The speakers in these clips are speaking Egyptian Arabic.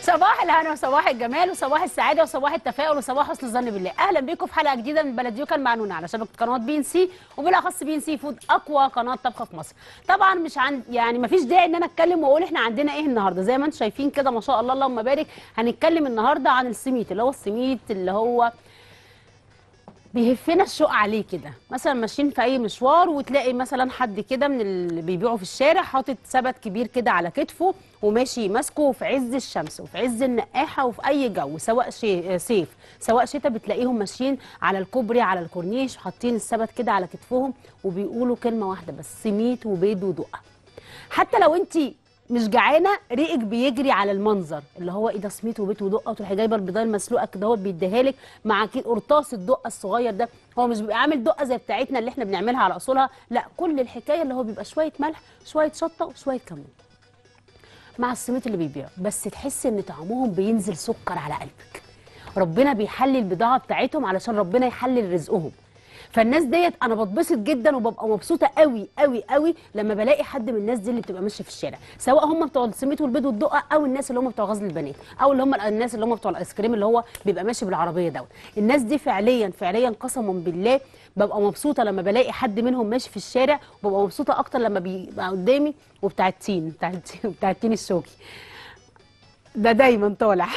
صباح الهنا وصباح الجمال وصباح السعاده وصباح التفاؤل وصباح حسن الظن بالله اهلا بيكم في حلقه جديده من بلديوكا المعنونه على شبكه قناه بي ان سي وبالاخص بي ان سي فود اقوى قناه طبخ في مصر طبعا مش عن يعني مفيش داعي ان انا اتكلم واقول احنا عندنا ايه النهارده زي ما انتم شايفين كده ما شاء الله اللهم بارك هنتكلم النهارده عن السميت اللي هو السميت اللي هو بيهفنا الشوق عليه كده مثلا ماشيين في اي مشوار وتلاقي مثلا حد كده من اللي بيبيعوا في الشارع حاطط سبت كبير كده على كتفه وماشي ماسكه في عز الشمس وفي عز النقاحه وفي اي جو سواء شي صيف سواء شتاء بتلاقيهم ماشيين على الكوبري على الكورنيش حاطين السبت كده على كتفهم وبيقولوا كلمه واحده بس سميت وبيض ودقه حتى لو انت مش جعانه ريقك بيجري على المنظر اللي هو ايه ده سميت وبيت ودقه وتروحي جايبه البيضايه المسلوقه كده هو بيديها لك مع كي- قرطاس الدقه الصغير ده هو مش بيبقى عامل دقه زي بتاعتنا اللي احنا بنعملها على اصولها لا كل الحكايه اللي هو بيبقى شويه ملح شويه شطه وشويه كمون مع السميت اللي بيبيعوا بس تحس ان طعمهم بينزل سكر على قلبك ربنا بيحلي البضاعه بتاعتهم علشان ربنا يحلل رزقهم فالناس ديت انا بتبسط جدا وببقى مبسوطه قوي قوي قوي لما بلاقي حد من الناس دي اللي بتبقى ماشيه في الشارع سواء هم بتوع السميت والبيض والدقه او الناس اللي هم بتوع غزل البنات او اللي هم الناس اللي هم بتوع الايس كريم اللي هو بيبقى ماشي بالعربيه دوت الناس دي فعليا فعليا قسما بالله ببقى مبسوطه لما بلاقي حد منهم ماشي في الشارع وببقى مبسوطه اكتر لما بيبقى قدامي وبتاع التين بتاع التين, بتاع التين الشوكي ده دايما طالع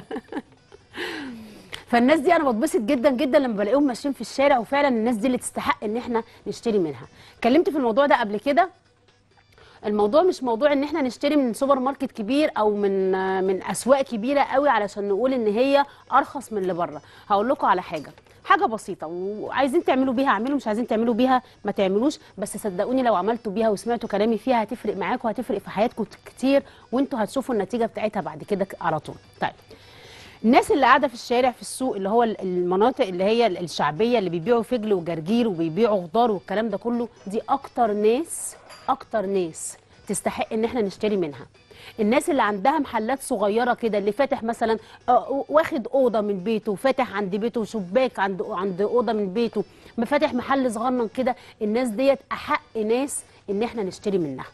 فالناس دي انا بتبسط جدا جدا لما بلاقيهم ماشيين في الشارع وفعلا الناس دي اللي تستحق ان احنا نشتري منها اتكلمت في الموضوع ده قبل كده الموضوع مش موضوع ان احنا نشتري من سوبر ماركت كبير او من من اسواق كبيره قوي علشان نقول ان هي ارخص من اللي بره هقول لكم على حاجه حاجه بسيطه وعايزين تعملوا بيها اعملوا مش عايزين تعملوا بيها ما تعملوش بس صدقوني لو عملتوا بيها وسمعتوا كلامي فيها هتفرق معاكم وهتفرق في حياتكم كتير وانتوا هتشوفوا النتيجه بتاعتها بعد كده على طول طيب الناس اللي قاعده في الشارع في السوق اللي هو المناطق اللي هي الشعبيه اللي بيبيعوا فجل وجرجير وبيبيعوا خضار والكلام ده كله دي اكتر ناس اكتر ناس تستحق ان احنا نشتري منها الناس اللي عندها محلات صغيره كده اللي فاتح مثلا آه، واخد اوضه من بيته وفاتح عند بيته شباك عند عند اوضه من بيته مفاتح محل صغنن كده الناس ديت احق ناس ان احنا نشتري منها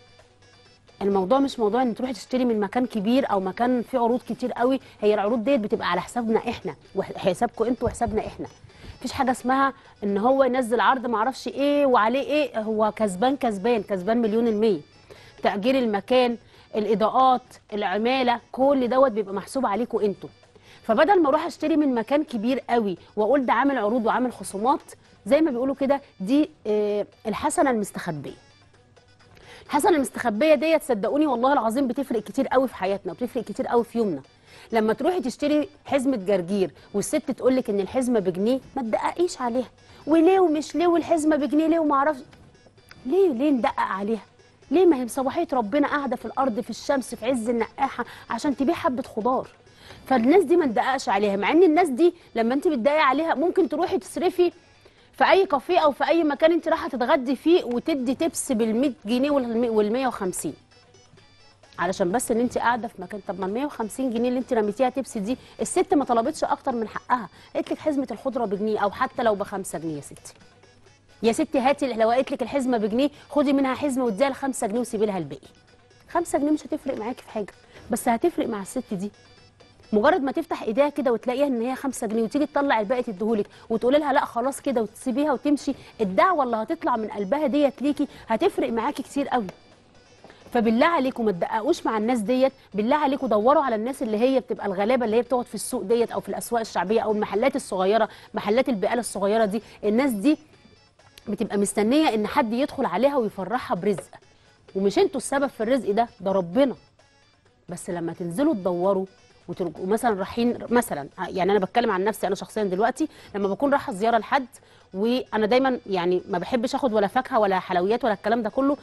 الموضوع مش موضوع ان تروحي تشتري من مكان كبير او مكان فيه عروض كتير قوي هي العروض ديت بتبقى على حسابنا احنا وحسابكم انتوا وحسابنا احنا مفيش حاجه اسمها ان هو ينزل عرض معرفش ايه وعليه ايه هو كسبان كسبان كسبان مليون المية تأجير المكان الاضاءات العماله كل دوت بيبقى محسوب عليكم انتوا فبدل ما اروح اشتري من مكان كبير قوي واقول ده عامل عروض وعامل خصومات زي ما بيقولوا كده دي آه، الحسنه المستخبيه الحسنه المستخبيه ديت صدقوني والله العظيم بتفرق كتير قوي في حياتنا وبتفرق كتير قوي في يومنا لما تروحي تشتري حزمه جرجير والست تقول لك ان الحزمه بجنيه ما تدققيش عليها وليه ومش ليه والحزمه بجنيه ليه وما اعرفش ليه ليه ندقق عليها ليه ما هي بصباحيه ربنا قاعده في الارض في الشمس في عز النقاحه عشان تبيع حبه خضار فالناس دي ما ندققش عليها مع ان الناس دي لما انت بتضايقي عليها ممكن تروحي تصرفي في اي كافيه او في اي مكان انت رايحه تتغدي فيه وتدي تبس بال 100 جنيه وال 150 علشان بس ان انت قاعده في مكان طب ما ال 150 جنيه اللي انت رميتيها تبس دي الست ما طلبتش اكتر من حقها قالت لك حزمه الخضره بجنيه او حتى لو ب 5 جنيه يا ستي يا ستي هاتي لو قالت لك الحزمه بجنيه خدي منها حزمه واديها ل 5 جنيه وسيبي لها الباقي 5 جنيه مش هتفرق معاكي في حاجه بس هتفرق مع الست دي مجرد ما تفتح ايديها كده وتلاقيها ان هي 5 جنيه وتيجي تطلع الباقي تديهولك وتقولي لها لا خلاص كده وتسيبيها وتمشي الدعوه اللي هتطلع من قلبها ديت ليكي هتفرق معاكي كتير قوي فبالله عليكم ما تدققوش مع الناس ديت بالله عليكم دوروا على الناس اللي هي بتبقى الغلابه اللي هي بتقعد في السوق ديت او في الاسواق الشعبيه او المحلات الصغيره محلات البقاله الصغيره دي الناس دي بتبقى مستنيه ان حد يدخل عليها ويفرحها برزق ومش انتوا السبب في الرزق ده ده ربنا بس لما تنزلوا تدوروا وتبقوا مثلا رايحين مثلا يعني انا بتكلم عن نفسي انا شخصيا دلوقتي لما بكون رايحه زياره لحد وانا دايما يعني ما بحبش اخد ولا فاكهه ولا حلويات ولا الكلام ده كله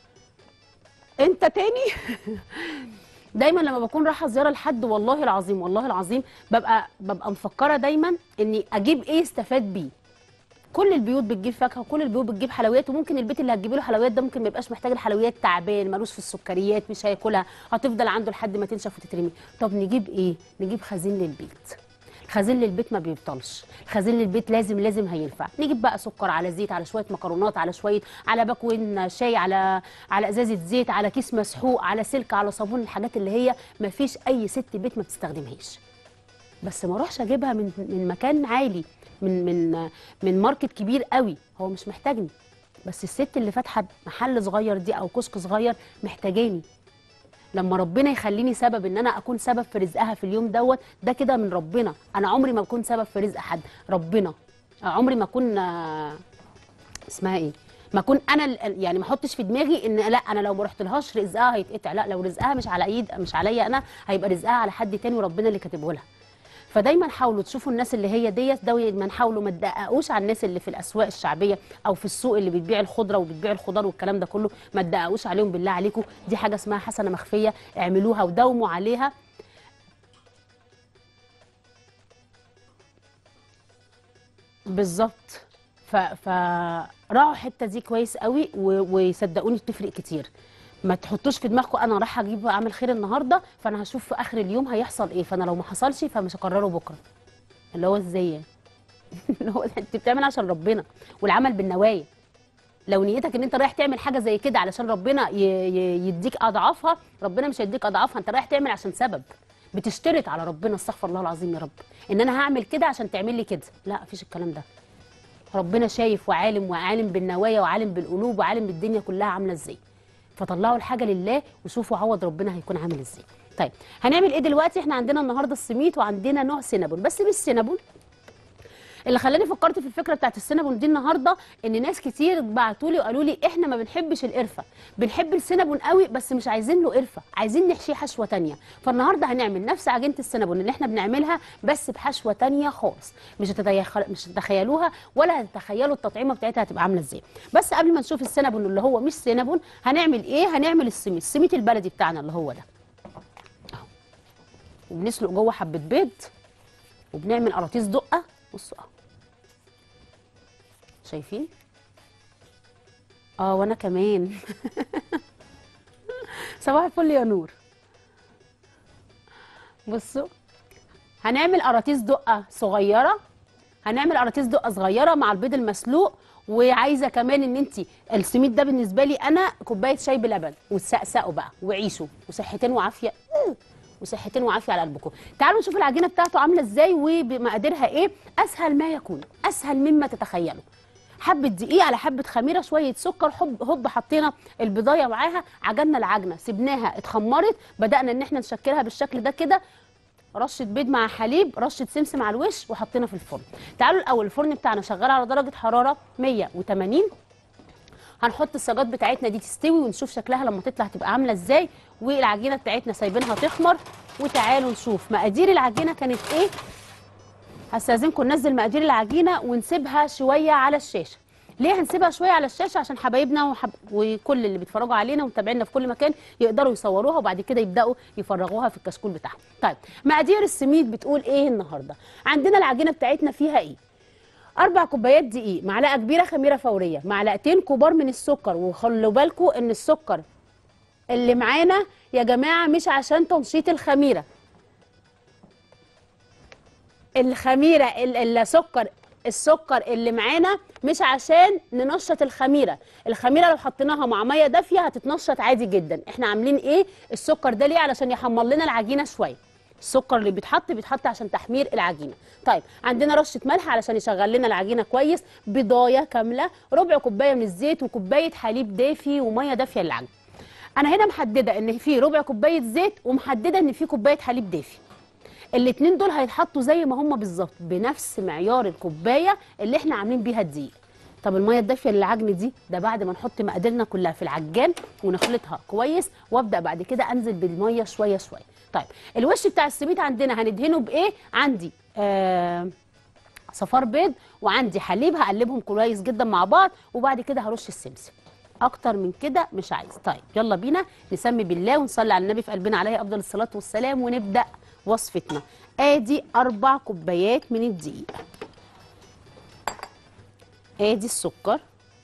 انت تاني دايما لما بكون رايحه زياره لحد والله العظيم والله العظيم ببقى ببقى مفكره دايما اني اجيب ايه استفاد بيه كل البيوت بتجيب فاكهه وكل البيوت بتجيب حلويات وممكن البيت اللي هتجيبي له حلويات ده ممكن ما يبقاش محتاج الحلويات تعبان ملوش في السكريات مش هياكلها هتفضل عنده لحد ما تنشف وتترمي طب نجيب ايه نجيب خزين للبيت خزين للبيت ما بيبطلش خزين للبيت لازم لازم هينفع نجيب بقى سكر على زيت على شويه مكرونات على شويه على باكوين شاي على على ازازه زيت على كيس مسحوق على سلك على صابون الحاجات اللي هي ما فيش اي ست بيت ما بتستخدمهاش بس ما اروحش اجيبها من من مكان عالي من من من ماركت كبير قوي هو مش محتاجني بس الست اللي فاتحه محل صغير دي او كشك صغير محتاجاني لما ربنا يخليني سبب ان انا اكون سبب في رزقها في اليوم دوت ده كده من ربنا انا عمري ما بكون سبب في رزق حد ربنا عمري ما اكون آه، اسمها ايه ما اكون انا ال- يعني ما احطش في دماغي ان لا انا لو ما رحتلهاش رزقها هيتقطع لا لو رزقها مش على ايد مش عليا انا هيبقى رزقها على حد تاني وربنا اللي كاتبه لها فدايما حاولوا تشوفوا الناس اللي هي ديت دايما حاولوا ما تدققوش على الناس اللي في الاسواق الشعبيه او في السوق اللي بتبيع الخضره وبتبيع الخضار والكلام ده كله ما تدققوش عليهم بالله عليكم دي حاجه اسمها حسنه مخفيه اعملوها وداوموا عليها بالظبط ف فراعوا الحته دي كويس قوي و... وصدقوني بتفرق كتير ما تحطوش في دماغكم انا رايحه اجيب اعمل خير النهارده فانا هشوف في اخر اليوم هيحصل ايه فانا لو ما حصلش فمش هكرره بكره اللي هو ازاي يعني؟ اللي هو انت بتعمل عشان ربنا والعمل بالنوايا لو نيتك ان انت رايح تعمل حاجه زي كده علشان ربنا ي... ي... يديك اضعافها ربنا مش هيديك اضعافها انت رايح تعمل عشان سبب بتشترط على ربنا استغفر الله العظيم يا رب ان انا هعمل كده عشان تعمل لي كده لا مفيش الكلام ده ربنا شايف وعالم وعالم بالنوايا وعالم بالقلوب وعالم بالدنيا كلها عامله ازاي فطلعوا الحاجه لله وشوفوا عوض ربنا هيكون عامل ازاي طيب هنعمل ايه دلوقتي احنا عندنا النهارده السميت وعندنا نوع سينابون بس مش سينابون اللي خلاني فكرت في الفكره بتاعت السينابون دي النهارده ان ناس كتير بعتوا لي وقالوا لي احنا ما بنحبش القرفه بنحب السينابون قوي بس مش عايزين له قرفه عايزين نحشيه حشوه تانية فالنهارده هنعمل نفس عجينه السينابون اللي احنا بنعملها بس بحشوه تانية خالص مش هتتخيل مش هتتخيلوها ولا هتتخيلوا التطعيمه بتاعتها هتبقى عامله ازاي بس قبل ما نشوف السينابون اللي هو مش سينابون هنعمل ايه هنعمل السميت السميت البلدي بتاعنا اللي هو ده اهو وبنسلق جوه حبه بيض وبنعمل قراطيس دقه بصوا اهو شايفين اه وانا كمان صباح الفل يا نور بصوا هنعمل قراطيس دقه صغيره هنعمل قراطيس دقه صغيره مع البيض المسلوق وعايزه كمان ان انت السميد ده بالنسبه لي انا كوبايه شاي بلبن وتسقسقوا بقى وعيشوا وصحتين وعافيه وصحتين وعافيه على قلبكم تعالوا نشوف العجينه بتاعته عامله ازاي وبمقاديرها ايه اسهل ما يكون اسهل مما تتخيلوا حبه دقيق على حبه خميره شويه سكر حب هوب حطينا البضايه معاها عجننا العجنه سبناها اتخمرت بدانا ان احنا نشكلها بالشكل ده كده رشه بيض مع حليب رشه سمسم على الوش وحطينا في الفرن تعالوا الاول الفرن بتاعنا شغال على درجه حراره 180 هنحط السجات بتاعتنا دي تستوي ونشوف شكلها لما تطلع هتبقى عامله ازاي والعجينه بتاعتنا سايبينها تخمر وتعالوا نشوف مقادير العجينه كانت ايه هستاذنكم ننزل مقادير العجينه ونسيبها شويه على الشاشه ليه هنسيبها شويه على الشاشه عشان حبايبنا وحب... وكل اللي بيتفرجوا علينا ومتابعينا في كل مكان يقدروا يصوروها وبعد كده يبداوا يفرغوها في الكشكول بتاعهم طيب مقادير السميد بتقول ايه النهارده عندنا العجينه بتاعتنا فيها ايه اربع كوبايات دقيق معلقه كبيره خميره فوريه معلقتين كبار من السكر وخلوا بالكم ان السكر اللي معانا يا جماعه مش عشان تنشيط الخميره الخميره ال- السكر السكر اللي معانا مش عشان ننشط الخميره الخميره لو حطيناها مع ميه دافيه هتتنشط عادي جدا احنا عاملين ايه السكر ده ليه علشان يحمر لنا العجينه شويه السكر اللي بيتحط بيتحط عشان تحمير العجينه طيب عندنا رشه ملح علشان يشغل لنا العجينه كويس بضايه كامله ربع كوبايه من الزيت وكوبايه حليب دافي وميه دافيه للعجينه انا هنا محدده ان في ربع كوبايه زيت ومحدده ان في كوبايه حليب دافي الاتنين دول هيتحطوا زي ما هم بالظبط بنفس معيار الكوبايه اللي احنا عاملين بيها الدقيق طب الميه الدافيه للعجن دي ده بعد ما نحط مقاديرنا كلها في العجان ونخلطها كويس وابدا بعد كده انزل بالميه شويه شويه طيب الوش بتاع السميد عندنا هندهنه بايه عندي آه صفار بيض وعندي حليب هقلبهم كويس جدا مع بعض وبعد كده هرش السمسم اكتر من كده مش عايز طيب يلا بينا نسمي بالله ونصلي على النبي في قلبنا عليه افضل الصلاه والسلام ونبدا وصفتنا ادي اربع كوبايات من الدقيق ادي السكر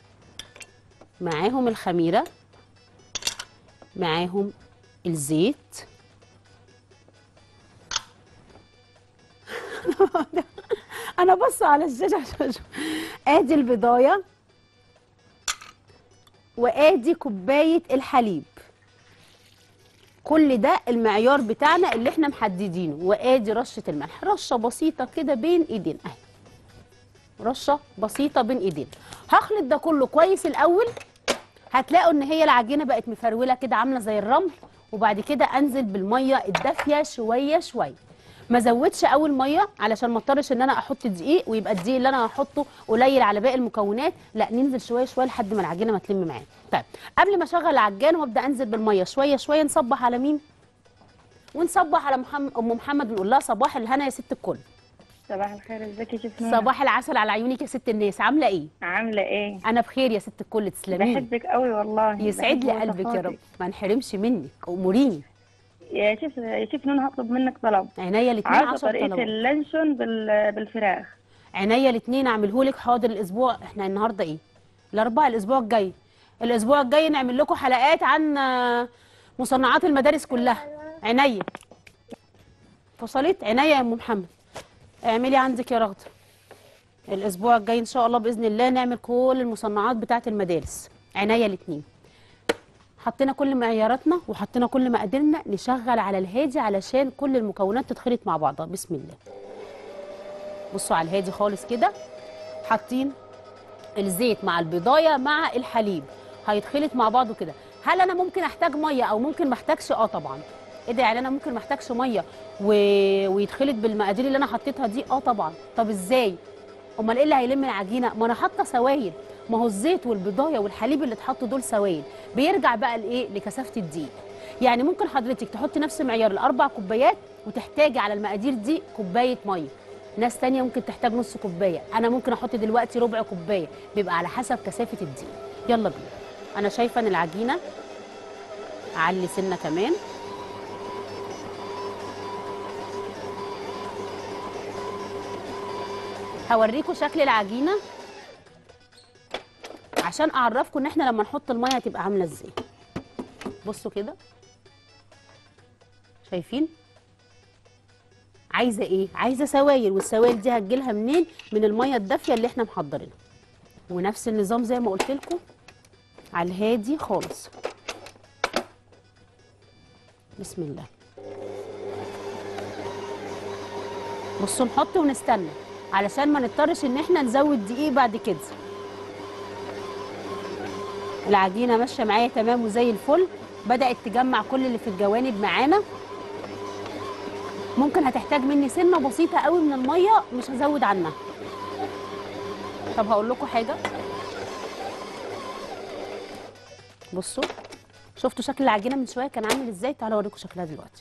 معاهم الخميره معاهم الزيت انا بص على الشاشه عشان اشوف ادي البضايه وادي كوبايه الحليب كل ده المعيار بتاعنا اللي احنا محددينه وادي رشه الملح رشه بسيطه كده بين ايدينا اهي رشه بسيطه بين ايدينا هخلط ده كله كويس الاول هتلاقوا ان هي العجينه بقت مفروله كده عامله زي الرمل وبعد كده انزل بالميه الدافيه شويه شويه ما زودش اول ميه علشان ما اضطرش ان انا احط دقيق ويبقى الدقيق اللي انا هحطه قليل على باقي المكونات لا ننزل شويه شويه لحد ما العجينه ما تلم معانا طيب قبل ما اشغل العجان وابدا انزل بالميه شويه شويه نصبح على مين ونصبح على محمد ام محمد ونقول لها صباح الهنا يا ست الكل صباح الخير ازيك يا شيف نونا صباح العسل على عيونك يا ست الناس عامله ايه عامله ايه انا بخير يا ست الكل تسلمي لي. بحبك قوي والله يسعد لي بحب قلبك يا رب وصفاتك. ما نحرمش منك اموريني يا شيف يا شيف نونا هطلب منك طلب عينيا الاثنين عايزه 10 طريقه طلبات اللانشون بال... بالفراخ عينيا الاثنين اعملهولك حاضر الاسبوع احنا النهارده ايه الاربعاء الاسبوع الجاي الاسبوع الجاي نعمل لكم حلقات عن آه، مصنعات المدارس كلها عينيا فصلت عينيا يا ام محمد اعملي عندك يا رغده الاسبوع الجاي ان شاء الله باذن الله نعمل كل المصنعات بتاعه المدارس عينيا الاثنين حطينا كل معياراتنا وحطينا كل مقاديرنا نشغل على الهادي علشان كل المكونات تتخلط مع بعضها بسم الله بصوا على الهادي خالص كده حاطين الزيت مع البضايه مع الحليب هيتخلط مع بعضه كده هل انا ممكن احتاج ميه او ممكن ما احتاجش اه طبعا ايه ده يعني انا ممكن ما احتاجش ميه و... ويتخلط بالمقادير اللي انا حطيتها دي اه طبعا طب ازاي امال ايه اللي هيلم العجينه ما انا حاطه سوائل ما هو الزيت والبضايه والحليب اللي اتحطوا دول سوائل بيرجع بقى لايه لكثافه الدقيق يعني ممكن حضرتك تحطي نفس معيار الاربع كوبايات وتحتاجي على المقادير دي كوبايه ميه ناس تانية ممكن تحتاج نص كوبايه انا ممكن احط دلوقتي ربع كوبايه بيبقى على حسب كثافه الدقيق يلا بينا انا شايفه ان العجينه اعلي سنه كمان هوريكم شكل العجينه عشان اعرفكم ان احنا لما نحط الميه هتبقى عامله ازاي بصوا كده شايفين عايزه ايه عايزه سوائل والسوائل دي هتجيلها منين من الميه الدافيه اللي احنا محضرينها ونفس النظام زي ما قلت لكم على الهادي خالص بسم الله بصوا نحط ونستنى علشان ما نضطرش ان احنا نزود دقيق بعد كده العجينه ماشيه معايا تمام وزي الفل بدات تجمع كل اللي في الجوانب معانا ممكن هتحتاج مني سنه بسيطه قوي من الميه مش هزود عنها طب هقول لكم حاجه بصوا شفتوا شكل العجينه من شويه كان عامل ازاي تعالوا اوريكم شكلها دلوقتي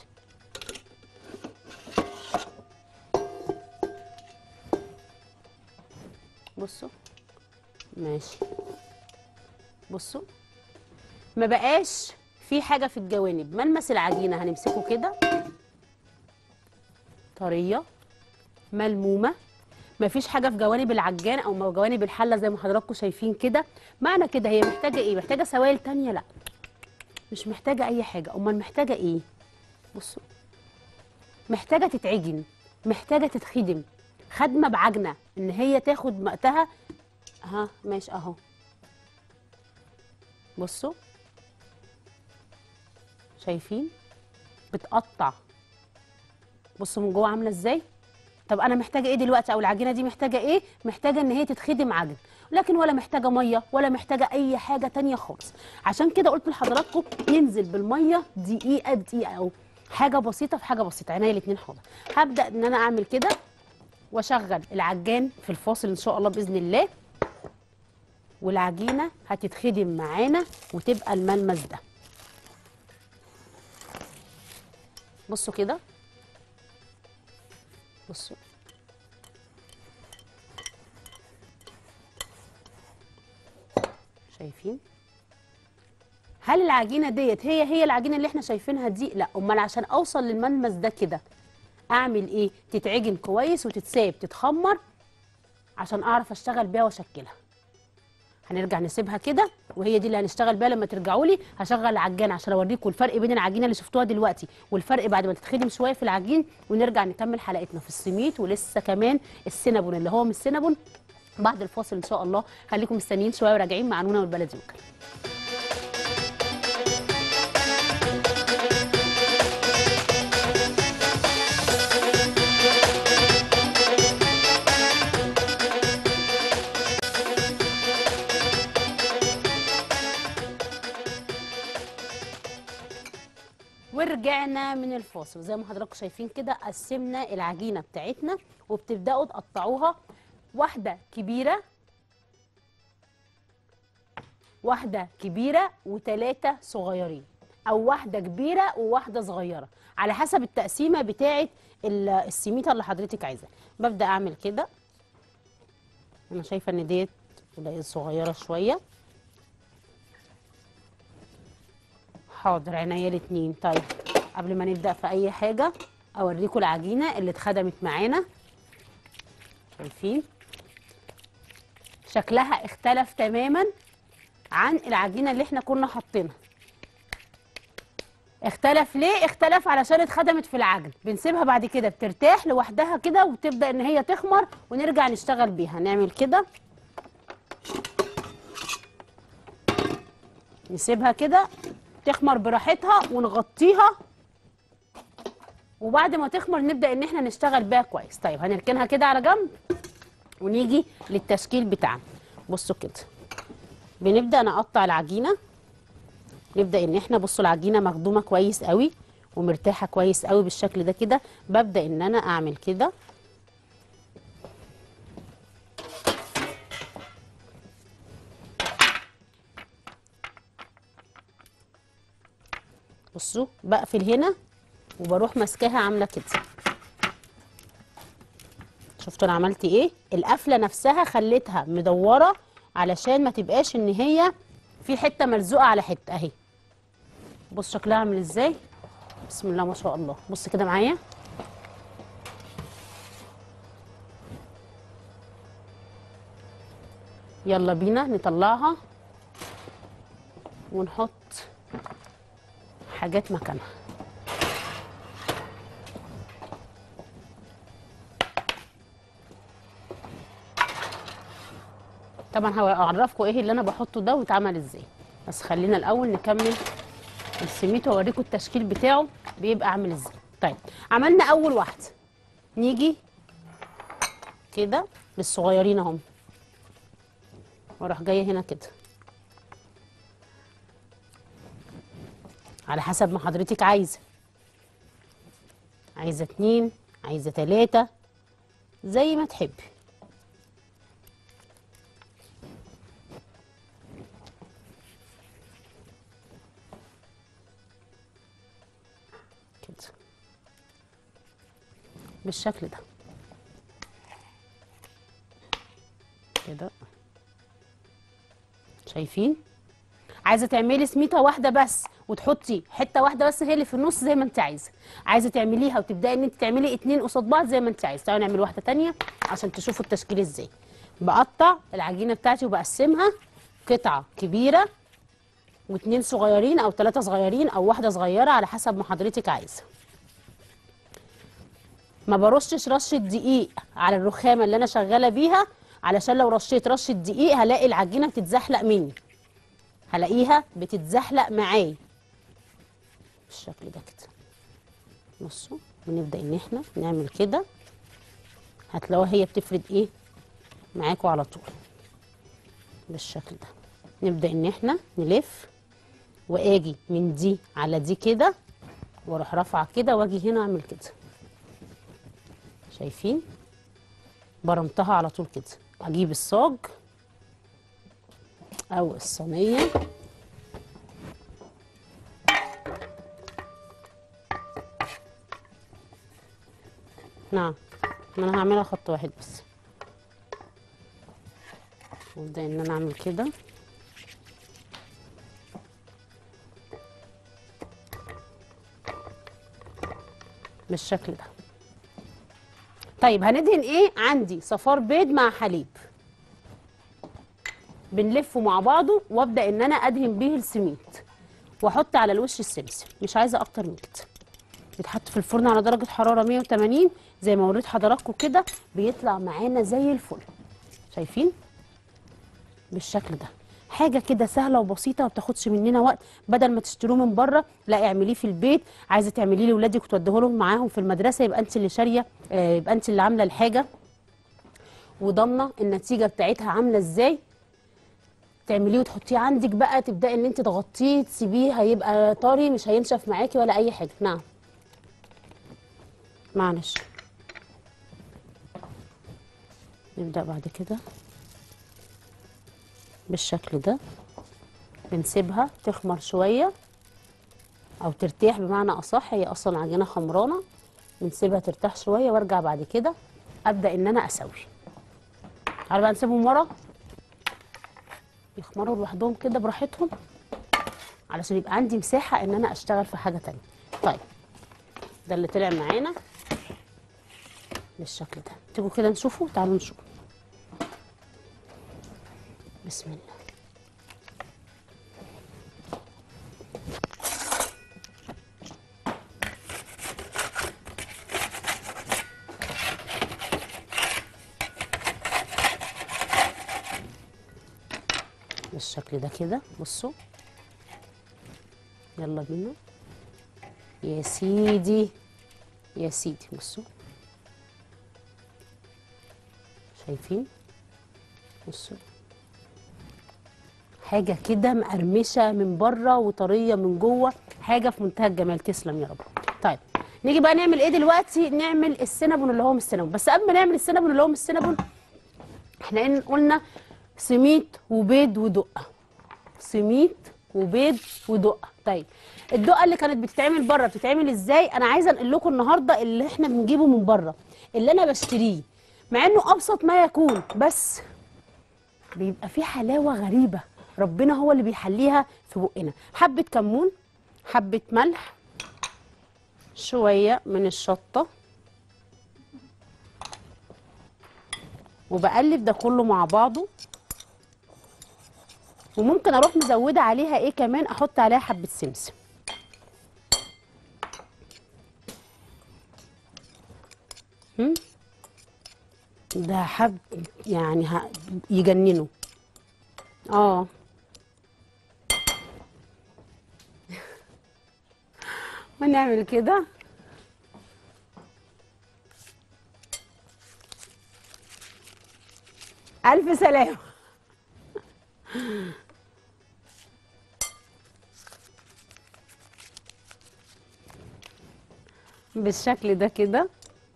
بصوا ماشي بصوا ما بقاش في حاجه في الجوانب ملمس العجينه هنمسكه كده طريه ملمومه مفيش حاجه في جوانب العجان او جوانب الحله زي ما حضراتكم شايفين كده معنى كده هي محتاجه ايه محتاجه سوائل تانية لا مش محتاجه اي حاجه امال محتاجه ايه بصوا محتاجه تتعجن محتاجه تتخدم خدمه بعجنه ان هي تاخد وقتها ها ماشي اهو بصوا شايفين بتقطع بصوا من جوه عامله ازاي طب انا محتاجه ايه دلوقتي او العجينه دي محتاجه ايه محتاجه ان هي تتخدم عجن لكن ولا محتاجه ميه ولا محتاجه اي حاجه تانية خالص عشان كده قلت لحضراتكم ننزل بالميه دقيقه دقيقه او حاجه بسيطه في حاجه بسيطه عينيا الاثنين حاضر هبدا ان انا اعمل كده واشغل العجان في الفاصل ان شاء الله باذن الله والعجينه هتتخدم معانا وتبقى الملمس ده بصوا كده بصوا شايفين هل العجينه ديت هي هي العجينه اللي احنا شايفينها دي لا امال عشان اوصل للملمس ده كده اعمل ايه تتعجن كويس وتتساب تتخمر عشان اعرف اشتغل بيها واشكلها هنرجع نسيبها كده وهي دي اللي هنشتغل بيها لما ترجعوا لي هشغل العجان عشان اوريكم الفرق بين العجينه اللي شفتوها دلوقتي والفرق بعد ما تتخدم شويه في العجين ونرجع نكمل حلقتنا في السميت ولسه كمان السينابون اللي هو مش سينابون بعد الفاصل ان شاء الله خليكم مستنيين شويه وراجعين مع نونا والبلدي وكل ورجعنا من الفاصل زي ما حضراتكم شايفين كده قسمنا العجينه بتاعتنا وبتبداوا تقطعوها واحده كبيره واحده كبيره وثلاثه صغيرين او واحده كبيره وواحده صغيره على حسب التقسيمه بتاعه ال- السميته اللي حضرتك عايزاها ببدا اعمل كده انا شايفه ان ديت قليل صغيره شويه حاضر عينيا الاتنين طيب قبل ما نبدا في اي حاجه اوريكم العجينه اللي اتخدمت معانا شايفين شكلها اختلف تماما عن العجينه اللي احنا كنا حاطينها اختلف ليه اختلف علشان اتخدمت في العجن بنسيبها بعد كده بترتاح لوحدها كده وتبدا ان هي تخمر ونرجع نشتغل بيها نعمل كده نسيبها كده تخمر براحتها ونغطيها وبعد ما تخمر نبدا ان احنا نشتغل بيها كويس طيب هنركنها كده على جنب ونيجي للتشكيل بتاعنا بصوا كده بنبدا نقطع العجينه نبدا ان احنا بصوا العجينه مخدومه كويس قوي ومرتاحه كويس قوي بالشكل ده كده ببدا ان انا اعمل كده بصوا بقفل هنا وبروح ماسكاها عامله كده شفتوا انا عملت ايه القفله نفسها خليتها مدوره علشان ما تبقاش ان هي في حته ملزوقه على حته اهي بص شكلها عامل ازاي بسم الله ما شاء الله بص كده معايا يلا بينا نطلعها ونحط حاجات مكانها طبعا هعرفكم ايه اللي انا بحطه ده واتعمل ازاي بس خلينا الاول نكمل السميت واوريكم التشكيل بتاعه بيبقى عامل ازاي طيب عملنا اول واحده نيجي كده للصغيرين اهم واروح جايه هنا كده على حسب ما حضرتك عايزه عايزه اتنين عايزه تلاته زي ما تحبي كده بالشكل ده كده شايفين عايزه تعملي سميته واحده بس وتحطي حته واحده بس هي اللي في النص زي ما انت عايزه عايزه تعمليها وتبداي ان انت تعملي اتنين قصاد بعض زي ما انت عايزه تعالوا نعمل واحده تانية عشان تشوفوا التشكيل ازاي بقطع العجينه بتاعتي وبقسمها قطعه كبيره واتنين صغيرين او ثلاثه صغيرين او واحده صغيره على حسب ما حضرتك عايزه ما برشش رشه دقيق على الرخامه اللي انا شغاله بيها علشان لو رشيت رشه دقيق هلاقي العجينه بتتزحلق مني هلاقيها بتتزحلق معايا بالشكل ده كده بصوا ونبدا ان احنا نعمل كده هتلاقوها هي بتفرد ايه معاكوا على طول بالشكل ده نبدا ان احنا نلف واجي من دي على دي كده واروح رافعه كده واجي هنا اعمل كده شايفين برمتها على طول كده اجيب الصاج او الصينيه نعم ما انا هعملها خط واحد بس وابدا ان انا اعمل كده بالشكل ده طيب هندهن ايه عندي صفار بيض مع حليب بنلفه مع بعضه وابدا ان انا ادهن بيه السميد واحط على الوش السمسم مش عايزه اكتر من كده بيتحط في الفرن على درجه حراره 180 زي ما وريت حضراتكم كده بيطلع معانا زي الفل شايفين بالشكل ده حاجه كده سهله وبسيطه ما بتاخدش مننا وقت بدل ما تشتروه من بره لا اعمليه في البيت عايزه تعمليه لاولادك وتوديه لهم معاهم في المدرسه يبقى انت اللي شاريه آه، يبقى انت اللي عامله الحاجه وضامنه النتيجه بتاعتها عامله ازاي تعمليه وتحطيه عندك بقى تبداي ان انت تغطيه تسيبيه هيبقى طري مش هينشف معاكي ولا اي حاجه نعم معلش نبدا بعد كده بالشكل ده بنسيبها تخمر شويه او ترتاح بمعنى اصح هي اصلا عجينه خمرانه بنسيبها ترتاح شويه وارجع بعد كده ابدا ان انا اسوي تعالوا بقى نسيبهم ورا يخمروا لوحدهم كده براحتهم علشان يبقى عندي مساحه ان انا اشتغل في حاجه تانية طيب ده اللي طلع معانا بالشكل ده تيجوا كده نشوفه تعالوا نشوف بسم الله بالشكل ده كده بصوا يلا بينا يا سيدي يا سيدي بصوا شايفين بصوا حاجه كده مقرمشه من بره وطريه من جوه حاجه في منتهى الجمال تسلم يا رب طيب نيجي بقى نعمل ايه دلوقتي نعمل السينابون اللي هو مش السينابون بس قبل ما نعمل السينابون اللي هو مش السينابون احنا إن- قلنا سميد وبيض ودقه سميد وبيض ودقه طيب الدقه اللي كانت بتتعمل بره بتتعمل ازاي انا عايزه انقل لكم النهارده اللي احنا بنجيبه من بره اللي انا بشتريه مع انه ابسط ما يكون بس بيبقى فيه حلاوه غريبه ربنا هو اللي بيحليها في بقنا حبه كمون حبه ملح شويه من الشطه وبقلب ده كله مع بعضه وممكن اروح مزوده عليها ايه كمان احط عليها حبه سمسم هم؟ ده حب يعني ه- يجننوا اه ونعمل كده الف سلامه بالشكل ده كده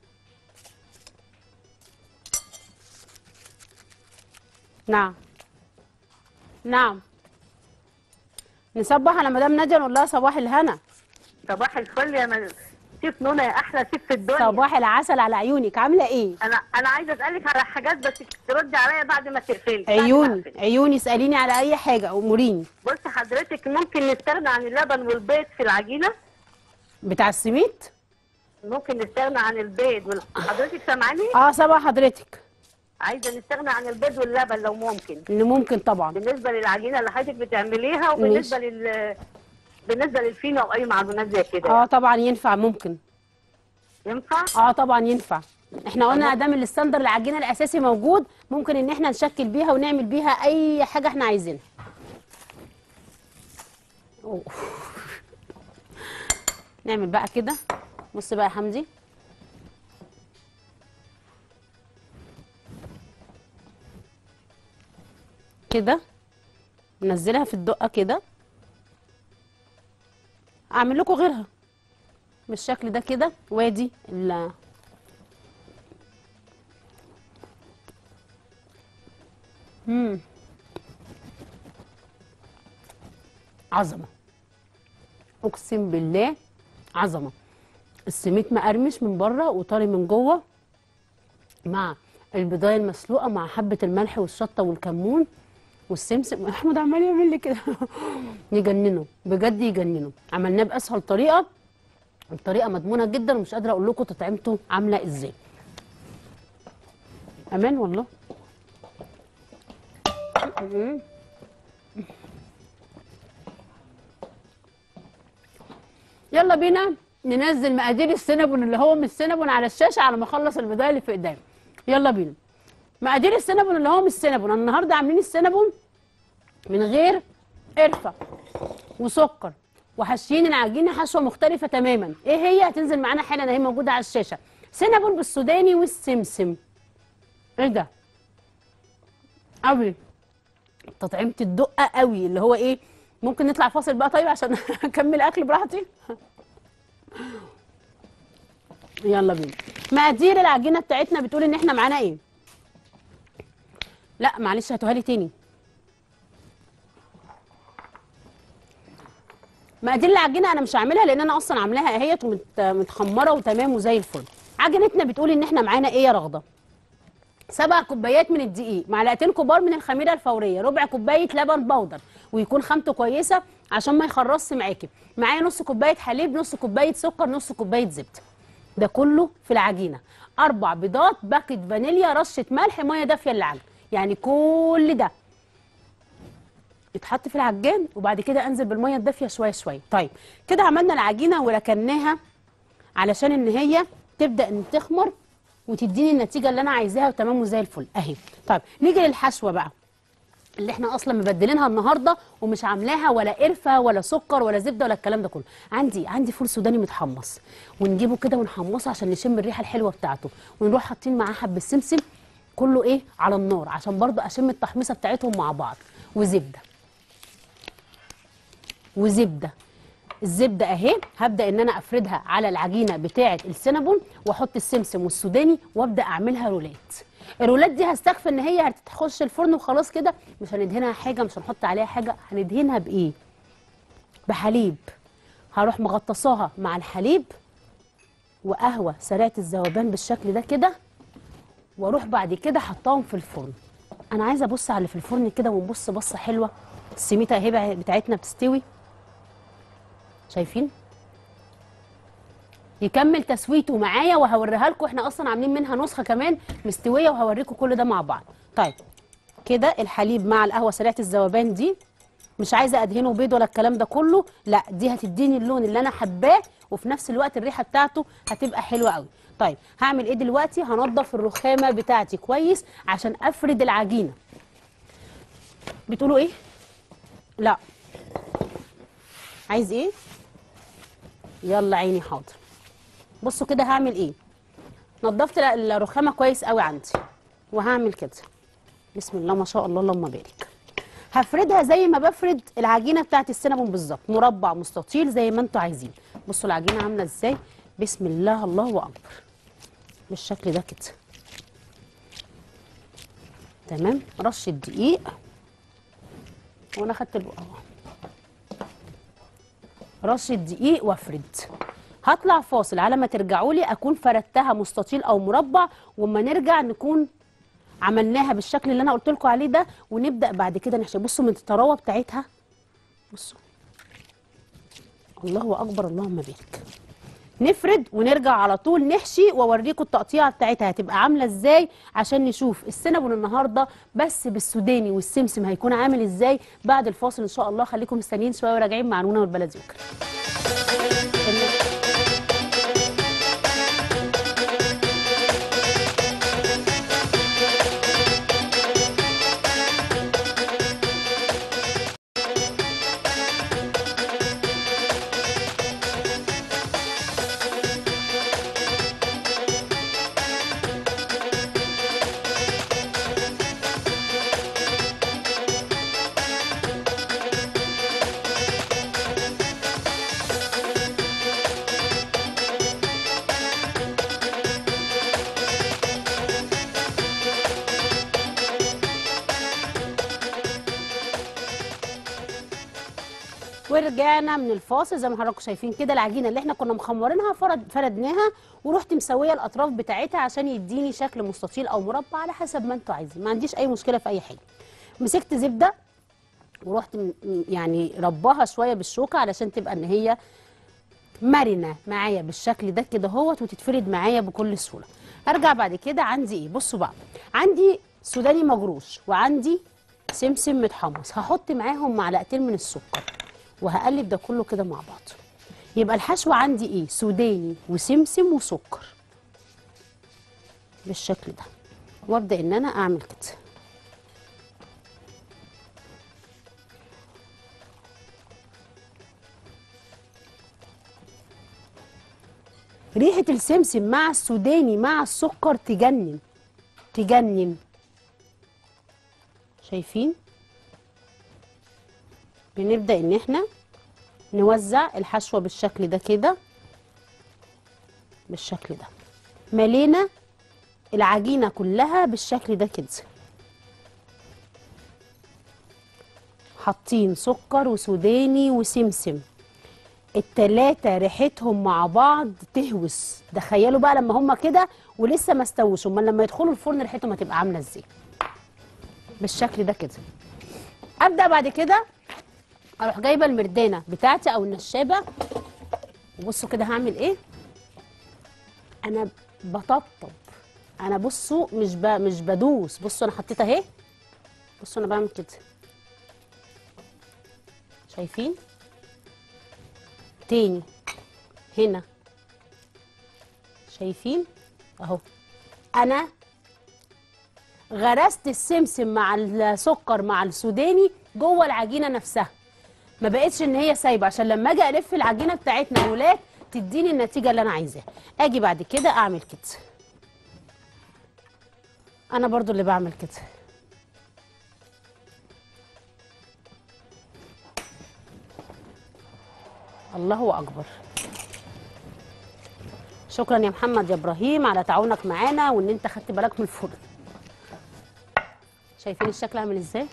نعم نعم نصبح على مدام ناديه نقول لها صباح الهنا صباح الفل يا من... شيف نونا يا احلى شيف في الدنيا صباح العسل على عيونك عامله ايه انا انا عايزه اسالك على حاجات بس تردي عليا بعد ما تقفلي بعد ما عيوني أقفل. عيوني اساليني على اي حاجه اموريني بصي حضرتك ممكن نستغنى عن اللبن والبيض في العجينه بتاع السميد ممكن نستغنى عن البيض وال... حضرتك سامعاني اه سامعه حضرتك عايزه نستغنى عن البيض واللبن لو ممكن ان ممكن طبعا بالنسبه للعجينه اللي حضرتك بتعمليها وبالنسبه لل بالنسبه للفينو او اي معجونات زي كده اه طبعا ينفع ممكن ينفع اه طبعا ينفع احنا قلنا ادام الستاندر العجينه الاساسي موجود ممكن ان احنا نشكل بيها ونعمل بيها اي حاجه احنا عايزينها أوه. نعمل بقى كده بص بقى يا حمدي كده ننزلها في الدقه كده اعمل لكم غيرها بالشكل ده كده وادي ال مم. عظمه اقسم بالله عظمه السميت مقرمش من بره وطري من جوه مع البضايه المسلوقه مع حبه الملح والشطه والكمون والسمسم احمد عمال يعمل لي كده يجننوا بجد يجننوا عملناه باسهل طريقه الطريقه مضمونه جدا ومش قادره اقول لكم تطعيمته عامله ازاي امان والله مم. يلا بينا ننزل مقادير السينابون اللي هو من السينابون على الشاشه على ما اخلص البضايه اللي في ايديا يلا بينا مقادير السينابون اللي هو من السينابون أنا النهارده عاملين السينابون من غير قرفه وسكر وحاشيين العجينه حشوه مختلفه تماما ايه هي هتنزل معانا حالا اهي موجوده على الشاشه سينابون بالسوداني والسمسم ايه ده قوي تطعيمه الدقه قوي اللي هو ايه ممكن نطلع فاصل بقى طيب عشان اكمل اكل براحتي يلا بينا مقادير العجينه بتاعتنا بتقول ان احنا معانا ايه لا معلش هاتوها لي تاني مقادير العجينه انا مش هعملها لان انا اصلا عاملاها اهيت ومت- متخمره وتمام وزي الفل عجينتنا بتقول ان احنا معانا ايه يا رغده سبع كوبايات من الدقيق معلقتين كبار من الخميره الفوريه ربع كوبايه لبن بودر ويكون خامته كويسه عشان ما يخرصش معاكي معايا نص كوبايه حليب نص كوبايه سكر نص كوبايه زبده ده كله في العجينه اربع بيضات باكت فانيليا رشه ملح ميه دافيه للعجن يعني كل ده يتحط في العجان وبعد كده انزل بالميه الدافيه شويه شويه طيب كده عملنا العجينه وركناها علشان ان هي تبدا ان تخمر وتديني النتيجه اللي انا عايزاها وتمام وزي الفل اهي طيب نيجي للحشوه بقى اللي احنا اصلا مبدلينها النهارده ومش عاملاها ولا قرفه ولا سكر ولا زبده ولا الكلام ده كله عندي عندي فول سوداني متحمص ونجيبه كده ونحمصه عشان نشم الريحه الحلوه بتاعته ونروح حاطين معاه حبه سمسم كله ايه على النار عشان برضو اشم التحميصه بتاعتهم مع بعض وزبده وزبده الزبده اهي هبدا ان انا افردها على العجينه بتاعه السينابون واحط السمسم والسوداني وابدا اعملها رولات الرولات دي هستخفى ان هي هتخش الفرن وخلاص كده مش هندهنها حاجه مش هنحط عليها حاجه هندهنها بايه بحليب هروح مغطساها مع الحليب وقهوه سريعه الذوبان بالشكل ده كده واروح بعد كده حطاهم في الفرن انا عايزه ابص على اللي في الفرن كده ونبص بصه حلوه السميته اهي بتاعتنا بتستوي شايفين يكمل تسويته معايا وهوريها لكم احنا اصلا عاملين منها نسخه كمان مستويه وهوريكم كل ده مع بعض طيب كده الحليب مع القهوه سريعه الذوبان دي مش عايزه ادهنه بيض ولا الكلام ده كله لا دي هتديني اللون اللي انا حباه وفي نفس الوقت الريحه بتاعته هتبقى حلوه قوي طيب هعمل ايه دلوقتي هنضف الرخامه بتاعتي كويس عشان افرد العجينه بتقولوا ايه لا عايز ايه يلا عيني حاضر بصوا كده هعمل ايه نضفت ال- الرخامه كويس قوي عندي وهعمل كده بسم الله ما شاء الله اللهم بارك هفردها زي ما بفرد العجينه بتاعت السينابون بالظبط مربع مستطيل زي ما انتوا عايزين بصوا العجينه عامله ازاي بسم الله الله اكبر بالشكل ده كده تمام رشه دقيق وانا خدت البقى رشه دقيق وافرد هطلع فاصل على ما ترجعوا لي اكون فردتها مستطيل او مربع واما نرجع نكون عملناها بالشكل اللي انا قلت لكم عليه ده ونبدا بعد كده نحشي بصوا من الطراوه بتاعتها بصوا الله اكبر اللهم بارك نفرد ونرجع على طول نحشي واوريكم التقطيعه بتاعتها هتبقى عامله ازاي عشان نشوف السينابون النهارده بس بالسوداني والسمسم هيكون عامل ازاي بعد الفاصل ان شاء الله خليكم مستنيين شويه وراجعين مع نونا والبلدي وكرة. ورجعنا من الفاصل زي ما حضراتكم شايفين كده العجينه اللي احنا كنا مخمرينها فرد فردناها ورحت مسويه الاطراف بتاعتها عشان يديني شكل مستطيل او مربع على حسب ما انتوا عايزين ما عنديش اي مشكله في اي حاجه مسكت زبده ورحت م- م- يعني رباها شويه بالشوكه علشان تبقى ان هي مرنه معايا بالشكل ده كده اهوت وتتفرد معايا بكل سهوله ارجع بعد كده عندي ايه بصوا بقى عندي سوداني مجروش وعندي سمسم متحمص هحط معاهم معلقتين من السكر وهقلب ده كله كده مع بعض يبقى الحشوه عندي ايه سوداني وسمسم وسكر بالشكل ده وابدا ان انا اعمل كده ريحه السمسم مع السوداني مع السكر تجنن تجنن شايفين بنبدا ان احنا نوزع الحشوه بالشكل ده كده بالشكل ده ملينا العجينه كلها بالشكل ده كده حاطين سكر وسوداني وسمسم التلاتة ريحتهم مع بعض تهوس تخيلوا بقى لما هما كده ولسه ما استووش امال لما يدخلوا الفرن ريحتهم هتبقى عامله ازاي بالشكل ده كده ابدا بعد كده اروح جايبه المردانه بتاعتي او النشابه وبصوا كده هعمل ايه انا بطبطب انا بصوا مش ب... مش بدوس بصوا انا حطيت اهي بصوا انا بعمل كده شايفين تاني هنا شايفين اهو انا غرست السمسم مع السكر مع السوداني جوه العجينه نفسها ما بقتش ان هي سايبه عشان لما اجي الف العجينه بتاعتنا رولات تديني النتيجه اللي انا عايزاها اجي بعد كده اعمل كده انا برضو اللي بعمل كده الله اكبر شكرا يا محمد يا ابراهيم على تعاونك معانا وان انت خدت بالك من الفرن شايفين الشكل عامل ازاي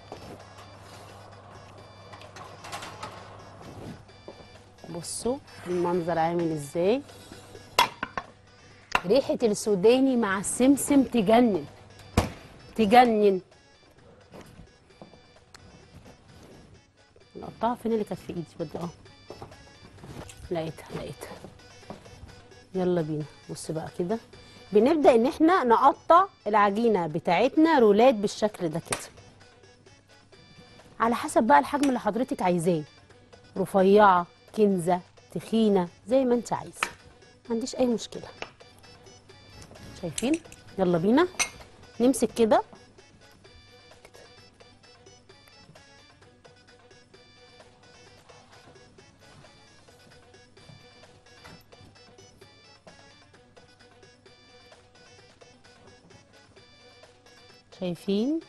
بصوا المنظر عامل ازاي ريحة السوداني مع السمسم تجنن تجنن نقطعها فين اللي كانت في ايدي بدي اه لقيتها لقيتها يلا بينا بص بقى كده بنبدا ان احنا نقطع العجينه بتاعتنا رولات بالشكل ده كده على حسب بقى الحجم اللي حضرتك عايزاه رفيعه كنزه تخينه زي ما انت عايزه ما عنديش اي مشكله شايفين يلا بينا نمسك كده شايفين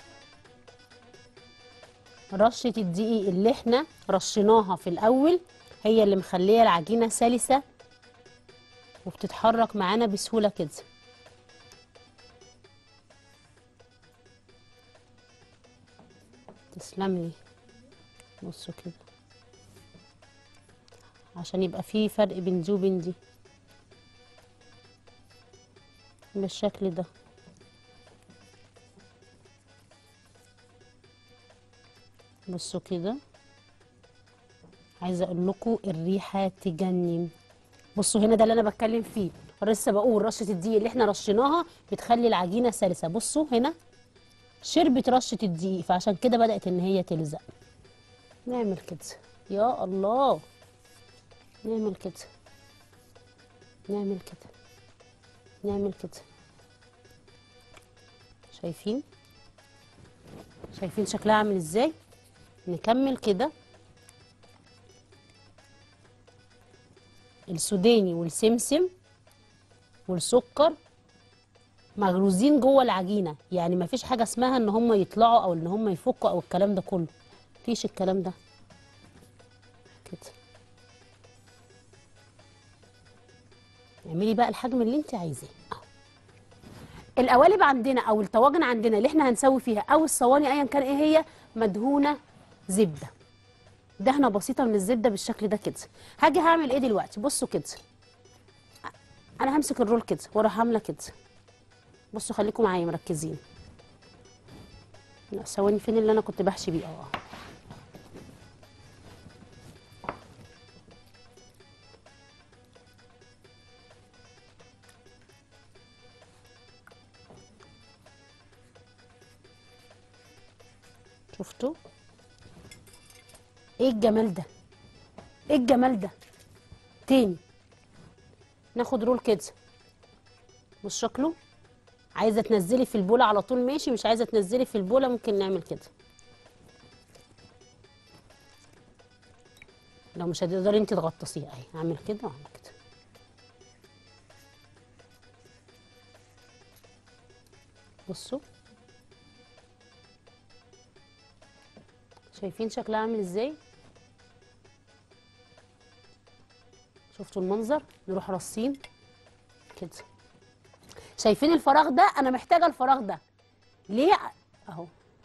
رشة الدقيق اللي احنا رشيناها في الأول هي اللي مخلية العجينة سلسة وبتتحرك معانا بسهولة كده تسلم لي بصوا كده عشان يبقى فيه فرق بين دي وبين دي بالشكل ده بصوا كده عايزه اقول لكم الريحه تجنن بصوا هنا ده اللي انا بتكلم فيه لسه بقول رشه الدقيق اللي احنا رشيناها بتخلي العجينه سلسه بصوا هنا شربت رشه الدقيق فعشان كده بدات ان هي تلزق نعمل كده يا الله نعمل كده نعمل كده نعمل كده شايفين شايفين شكلها عامل ازاي نكمل كده السوداني والسمسم والسكر مغروزين جوه العجينه يعني ما فيش حاجه اسمها ان هم يطلعوا او ان هم يفكوا او الكلام ده كله مفيش الكلام ده كده اعملي بقى الحجم اللي انت عايزاه أهو. القوالب عندنا او الطواجن عندنا اللي احنا هنسوي فيها او الصواني ايا كان ايه هي مدهونه زبده دهنه بسيطه من الزبده بالشكل ده كده هاجي هعمل ايه دلوقتي بصوا كده انا همسك الرول كده واروح عامله كده بصوا خليكم معايا مركزين لا ثواني فين اللي انا كنت بحشي بيه اه شفتوا ايه الجمال ده ايه الجمال ده تاني ناخد رول كده بص شكله عايزه تنزلي في البوله على طول ماشي مش عايزه تنزلي في البوله ممكن نعمل كده لو مش هتقدري انت تغطسيه اهي اعمل كده واعمل كده بصوا شايفين شكلها عامل ازاي شفتوا المنظر نروح رصين كده شايفين الفراغ ده انا محتاجه الفراغ ده ليه اهو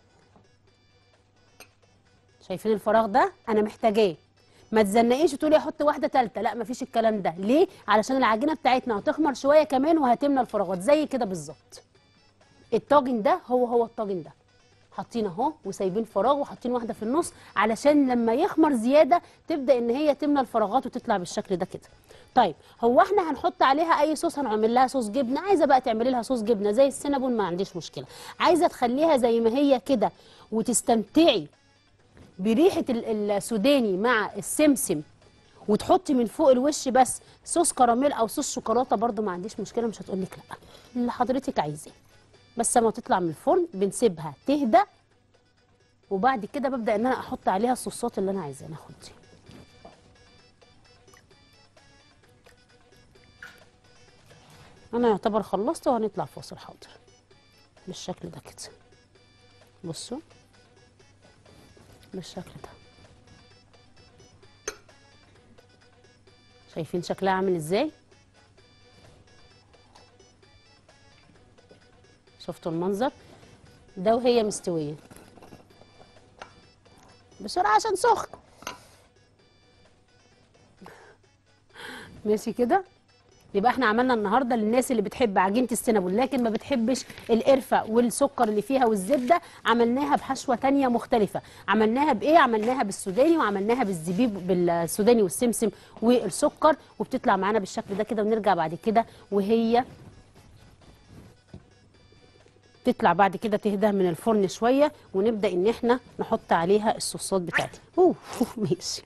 شايفين الفراغ ده انا محتاجاه ما تزنقيش وتقولي احط واحده ثالثه لا مفيش الكلام ده ليه علشان العجينه بتاعتنا هتخمر شويه كمان وهتملى الفراغات زي كده بالظبط الطاجن ده هو هو الطاجن ده حاطين اهو وسايبين فراغ وحاطين واحده في النص علشان لما يخمر زياده تبدا ان هي تملى الفراغات وتطلع بالشكل ده كده طيب هو احنا هنحط عليها اي صوص هنعمل لها صوص جبنه عايزه بقى تعملي لها صوص جبنه زي السينابون ما عنديش مشكله عايزه تخليها زي ما هي كده وتستمتعي بريحه ال- السوداني مع السمسم وتحطي من فوق الوش بس صوص كراميل او صوص شوكولاته برضو ما عنديش مشكله مش هتقول لك لا اللي حضرتك عايزاه بس لما تطلع من الفرن بنسيبها تهدى وبعد كده ببدا ان انا احط عليها الصوصات اللي انا عايزاها ناخد دي انا يعتبر خلصت وهنطلع فاصل حاضر بالشكل ده كده بصوا بالشكل ده شايفين شكلها عامل ازاي شفتوا المنظر ده وهي مستويه بسرعه عشان سخن ماشي كده يبقى احنا عملنا النهارده للناس اللي بتحب عجينه السينابون لكن ما بتحبش القرفه والسكر اللي فيها والزبده عملناها بحشوه تانية مختلفه عملناها بايه عملناها بالسوداني وعملناها بالزبيب بالسوداني والسمسم والسكر وبتطلع معانا بالشكل ده كده ونرجع بعد كده وهي تطلع بعد كده تهدى من الفرن شويه ونبدا ان احنا نحط عليها الصوصات بتاعتها اوه ماشي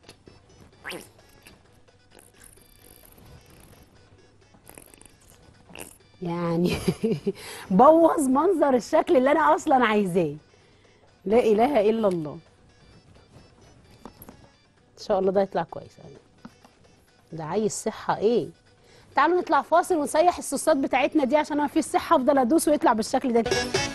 يعني بوظ منظر الشكل اللي انا اصلا عايزاه لا اله الا الله ان شاء الله ده يطلع كويس يعني ده عايز صحه ايه تعالوا نطلع فاصل ونسيح الصوصات بتاعتنا دي عشان ما فيش صحه افضل ادوس ويطلع بالشكل ده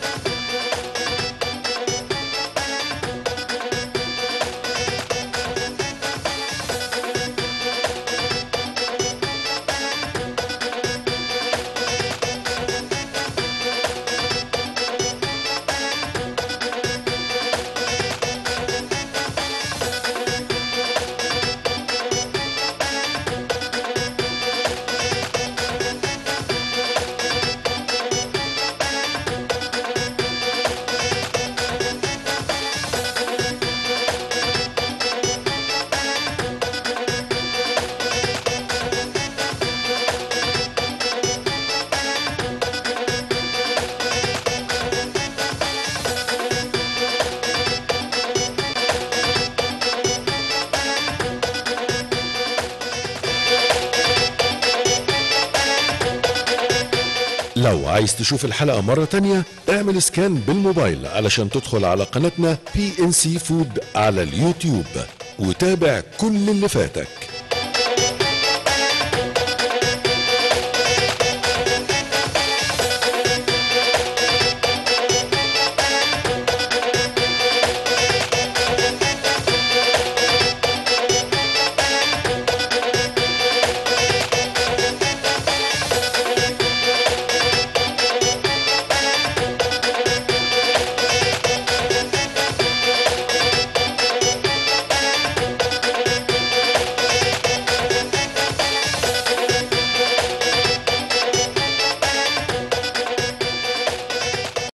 لو عايز تشوف الحلقة مرة تانية اعمل سكان بالموبايل علشان تدخل على قناتنا بي ان سي فود على اليوتيوب وتابع كل اللي فاتك